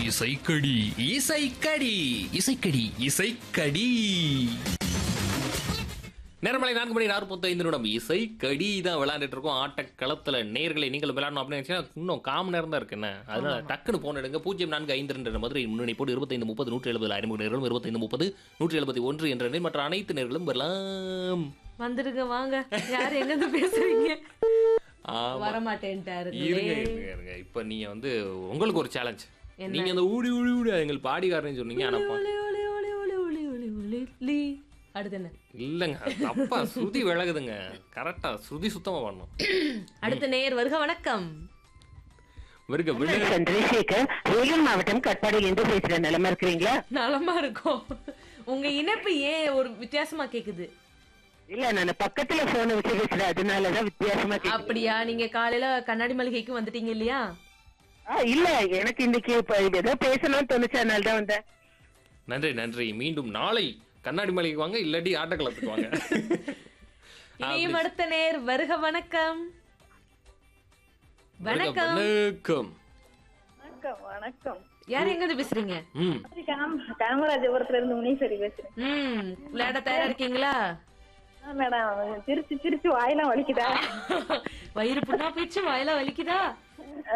இசைக்கடி இசைக்கடி இசைக்கடி இசைக்கடி நேரமலை நான்கு மணி நாற்பத்தைந்து நிமிடம் இசை கடி தான் விளையாண்டுட்டு இருக்கோம் ஆட்டக்களத்துல நேர்களை நீங்கள் விளையாடணும் அப்படின்னு நினைச்சீங்கன்னா இன்னும் காம நேரம் தான் இருக்குண்ணே அதனால டக்குன்னு போன் எடுங்க பூஜ்ஜியம் நான்கு ஐந்து ரெண்டு மதுரை முன்னணி போட்டு இருபத்தைந்து முப்பது நூற்றி எழுபது அறிமுக நேர்களும் இருபத்தைந்து முப்பது நூற்றி எழுபத்தி ஒன்று என்ற எண்ணில் மற்ற அனைத்து நேர்களும் வரலாம் வந்துருங்க வாங்க யார் எங்க இருந்து பேசுறீங்க ஆமா வர மாட்டேன்ட்டாரு இருங்க இருங்க இருங்க இப்ப நீங்க வந்து உங்களுக்கு ஒரு சேலஞ்ச் என்ன? நீங்க அந்த ஊடி ஊடி ஊடி எங்கள் பாடிக்காரன்னு சொன்னீங்க ஆனா பா- ஒளி ஒளி ஒளி ஒளி ஒளி ஒளி ஒளி லீ அடுத்து என்ன இல்லைங்க அது தப்பா ஸ்ருதி விலகுதுங்க கரெக்டா ஸ்ருதி சுத்தமா பண்ணணும் அடுத்த நேர் வருக வணக்கம் வருக விழு சந்திரசேகர் வேலூர் மாவட்டம் கட்பாடியிலிருந்து பேசுறேன் நிலமா இருக்கிறீங்களா நலமா இருக்கும் உங்க இணைப்பு ஏன் ஒரு வித்தியாசமா கேக்குது இல்ல நான் பக்கத்துல போன வச்சு பேசுறேன் அதனாலதான் வித்தியாசமா கேக்குது. அப்படியா நீங்க காலையில கண்ணாடி மளிகைக்கு வந்துட்டீங்க இல்லையா ஆ, இல்ல எனக்கு இன்னைக்கு இப்ப ஏதோ பேசணும்னு தோணுச்சு அதனால தான் வந்தேன் நன்றி நன்றி மீண்டும் நாளை கண்ணாடி மலைக்கு வாங்க இல்லாட்டி ஆட்டக்களத்துக்கு வாங்க இனியும் அடுத்த நேர் வருக வணக்கம் வருக வணக்கம் வணக்கம் வணக்கம் வணக்கம் யார் எங்க இருந்து பேசுறீங்க ம் காம்- காமராஜபுரத்துல இருந்து முனீஸ்வரி பேசுறேன் ம் விளையாட தயாரா இருக்கீங்களா ஆ, மேடம் சிரிச்சு சிரிச்சு வாயெல்லாம் வலிக்குதா வயிறு புண்ணா போயிடுச்சு வாயில வலிக்குதா ஆ,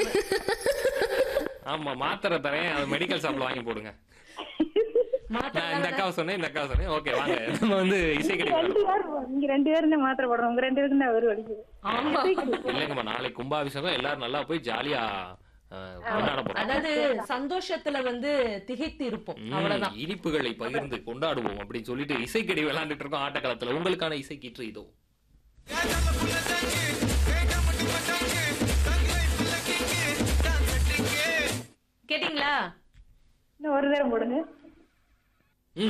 ஆமா மாத்திரை தரேன் அது மெடிக்கல் ஷாப்ல வாங்கி போடுங்க மாத்திரை நான் இந்த அக்காவை சொன்னேன் இந்த அக்காவை சொன்னேன் ஓகே வாங்க நம்ம வந்து இசை கிடைக்கும் ரெண்டு பேரும் இங்க ரெண்டு பேரும் தான் மாத்திரை போடுறோம் உங்க ரெண்டு பேரும் தான் ஒரு வலிக்குது ஆமா இல்லைங்கம்மா நாளைக்கு கும்பாபிஷேகம் எல்லாரும் நல்லா போய் ஜாலியா அஹ், கொண்டாட போறோம் அதாவது சந்தோஷத்துல வந்து திகைத்து இருப்போம் அவ்வளவுதான் ம், இனிப்புகளை பகிர்ந்து கொண்டாடுவோம் அப்படின்னு சொல்லிட்டு இசைக்கடி விளையாண்டுட்டு இருக்கோம் ஆட்டக்களத்துல உங்களுக்கான இசை கீற்று இதோ கேட்டீங்களா இன்னும் ஒரு நேரம் போடுங்க ம்.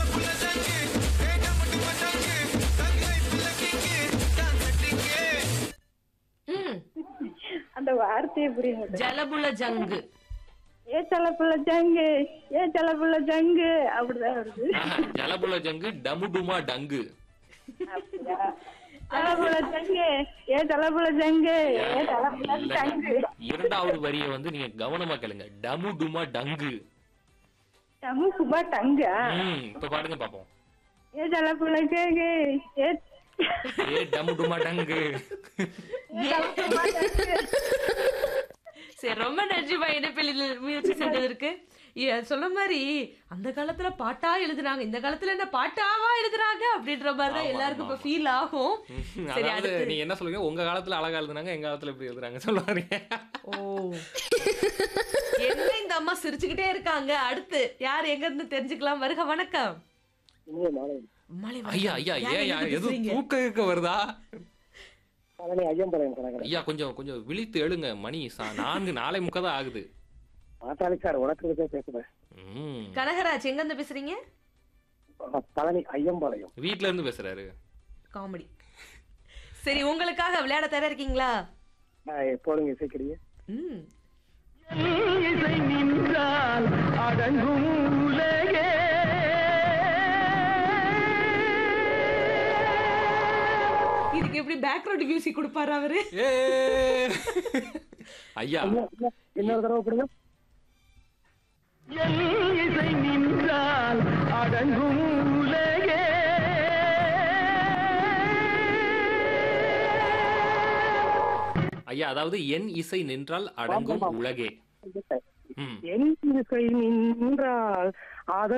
ம் அந்த வார்த்தையே புரிய மாட்டேன் ஜலபுல ஜங்கு ஏ சலப்புள்ள ஜங்கு ஏ சலப்புள்ள ஜங்கு அப்படிதான் வருது ஆஹா, ஜலபுல ஜங்கு டமுடுமா டங்கு அப்படியா? சலப்புள்ள ஜங்கு ஏ சலப்புள்ள ஜங்கு ஏ சலப்புள்ள இல்ல. ஜங்கு இரண்டாவது வரியை வந்து நீங்க கவனமா கேளுங்க டமுடுமா டங்கு டமு குபா டங்கா ம், இப்ப பாடுங்க பாப்போம் ஏ சலப்புள்ள ஜங்கு ஏ ஏ டமுடுமா டங்கு சலப்புள்ள ஜங்கு சரி ரொம்ப நன்றிமா இணைப்பில் முயற்சி செஞ்சதற்கு ஏ, சொன்ன மாதிரி அந்த காலத்துல பாட்டா எழுதுனாங்க இந்த காலத்துல என்ன பாட்டாவா எழுதுறாங்க அப்படின்ற மாதிரி தான் ஆமா, எல்லாருக்கும் இப்ப ஆமா. ஃபீல் ஆகும் சரி அதாவது அடுத்து நீங்க என்ன சொல்லுங்க உங்க காலத்துல அழகா எழுதுனாங்க எங்க காலத்துல எப்படி எழுதுறாங்க சொல்லுவாங்க ஓ என்ன இந்த அம்மா சிரிச்சுக்கிட்டே இருக்காங்க அடுத்து யார் எங்க இருந்து தெரிஞ்சுக்கலாம் வருக வணக்கம் மலை வணக்கம். ஐயா ஐயா யார் ஏன் எங்க இருந்து எதுவும் பேசுறீங்க? தூக்க இருக்க வருதா பழனி ஐயம்பாளையம் கணக்கு ஐயா கொஞ்சம் கொஞ்சம் விழித்து எழுங்க மணி சா- நான்கு நாளை முக்கதான் ஆகுது மாத்தாளி சார் உனக்கு பேசுறேன் ம். கனகராஜ் எங்க இருந்து பேசுறீங்க பழனி ஐயம்பாளையம் வீட்ல இருந்து பேசுறாரு காமெடி சரி உங்களுக்காக விளையாட தயாரா இருக்கீங்களா போடுங்க இசைக்கடியே ம் இசை நின்றால் அடங்கும் உலகே இதுக்கு எப்படி பேக்ரவுண்ட் மியூசிக் கொடுப்பாரு அவரு ஏ ஐயா இன்னொரு தடவை கொடுங்க இசை நின்றால் அடங்கும் உலகே ஐயா அதாவது என் இசை நின்றால் அடங்கும் உலகே ம் என் இசை நின்றால் அத